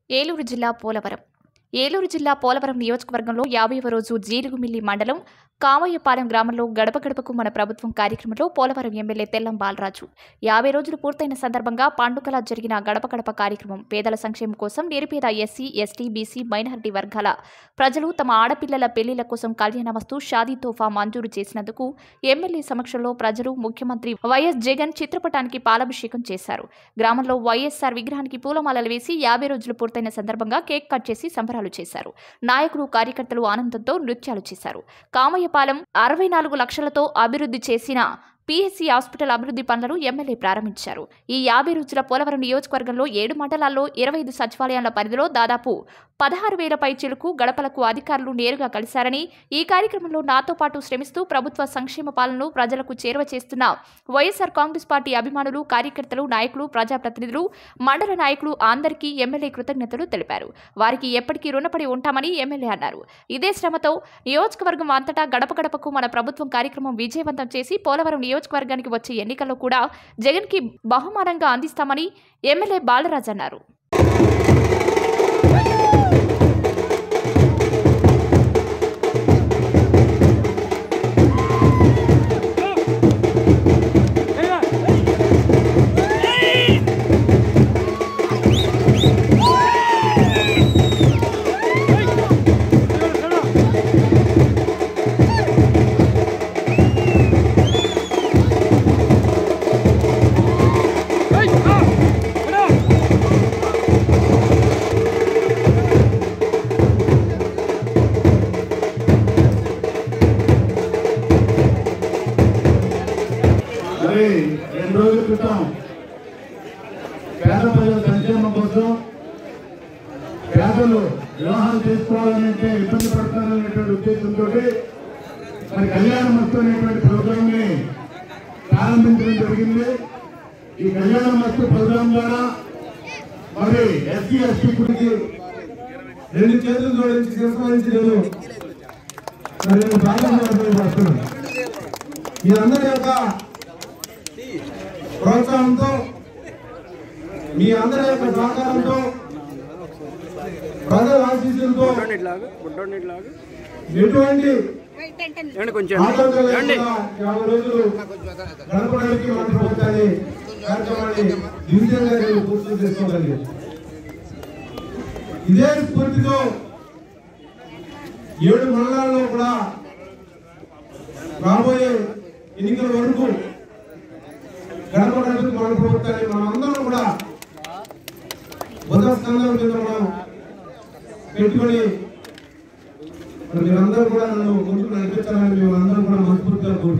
ఏలూరు జిల్లా పోలవరం ఏలూరు జిల్లా పోలవరం నియోజకవర్గంలో యాభైవ రోజు జీలుగుమిల్లి మండలం కామయ్యపాలెం గ్రామంలో గడప గడపకు మన ప్రభుత్వం కార్యక్రమంలో పోలవరం ఎమ్మెల్యే తెల్లం బాలరాజు యాభై రోజులు పూర్తయిన సందర్భంగా పండుగలా జరిగిన గడప గడప కార్యక్రమం పేదల సంక్షేమం కోసం నిరుపేద ఎస్సీ ఎస్టీ బీసీ మైనారిటీ వర్గాల ప్రజలు తమ ఆడపిల్లల పెళ్లిళ్ల కోసం కళ్యాణమస్తు షాదీ తోఫా మంజూరు చేసినందుకు ఎమ్మెల్యే సమక్షంలో ప్రజలు ముఖ్యమంత్రి వైఎస్ జగన్ చిత్రపటానికి పాలాభిషేకం చేశారు గ్రామంలో వైఎస్ఆర్ విగ్రహానికి పూలమాలలు వేసి యాభై రోజులు పూర్తయిన సందర్భంగా కేక్ కట్ చేసి సంబరాలు చేశారు నాయకులు కార్యకర్తలు ఆనందంతో నృత్యాలు చేశారు కామయ్యపాలెం అరవై నాలుగు లక్షలతో అభివృద్ధి చేసిన పిఎస్సి హాస్పిటల్ అభివృద్ధి పనులను ఎమ్మెల్యే ప్రారంభించారు ఈ యాభై రోజుల పోలవరం నియోజకవర్గంలో ఏడు మండలాల్లో ఇరవై ఐదు సచివాలయాల పరిధిలో దాదాపు పదహారు వేల పైచిలకు గడపలకు అధికారులు నేరుగా కలిశారని ఈ కార్యక్రమంలో నాతో పాటు శ్రమిస్తూ ప్రభుత్వ సంక్షేమ పాలనను ప్రజలకు చేరువ చేస్తున్న వైఎస్ఆర్ కాంగ్రెస్ పార్టీ అభిమానులు కార్యకర్తలు నాయకులు ప్రజాప్రతినిధులు మండల నాయకులు అందరికీ ఎమ్మెల్యే కృతజ్ఞతలు తెలిపారు వారికి ఎప్పటికీ రుణపడి ఉంటామని ఎమ్మెల్యే అన్నారు ఇదే శ్రమతో నియోజకవర్గం అంతటా గడప గడపకు మన ప్రభుత్వం కార్యక్రమం విజయవంతం చేసి పోలవరం నియోజకవర్గానికి వచ్చే ఎన్నికల్లో కూడా జగన్కి బహుమానంగా అందిస్తామని ఎమ్మెల్యే బాలరాజ్ అన్నారు మరి రెండు రోజుల క్రితం పేద ప్రజల సంక్షేమం కోసం పేదలు వివాహాలు చేసుకోవాలంటే ఇబ్బంది పడతారనేటువంటి ఉద్దేశంతో మరి కళ్యాణ మస్తు అనేటువంటి ప్రోగ్రామ్ ని ప్రారంభించడం జరిగింది ఈ కళ్యాణ మస్తు ప్రోగ్రాం ద్వారా మరి ఎస్సీ ఎస్టీ గురించి రెండు చేతులు జోడించి శిరస్మరించి నేను మరి నేను ప్రారంభం వస్తున్నాను మీరందరి యొక్క ప్రోత్సాహంతో మీ అందరి యొక్క సహకారంతో ప్రజల ఆశీస్సులతో ఇట్లాగా గుడ్డోడిని ఇట్లాగా ఎటువంటి ఏమండి కొంచెం ఆటంకం ఏమండి లేకుండా యాభై రోజులు గడపడానికి మన ప్రభుత్వాన్ని కార్యక్రమాన్ని దివ్యంగా నేను పూర్తి చేసుకోగలిగాను ఇదే స్ఫూర్తితో ఏడు మండలాల్లో కూడా రాబోయే ఎన్నికల వరకు గడప గడపకి మన ప్రభుత్వాన్ని మనం అందరం కూడా బుధ స్కందం కింద మనం పెట్టుకొని మరి మీరందరూ కూడా నన్ను ముందుకు నడిపించాలని మేము అందరం కూడా మనస్ఫూర్తిగా కోరుకుంటున్నాం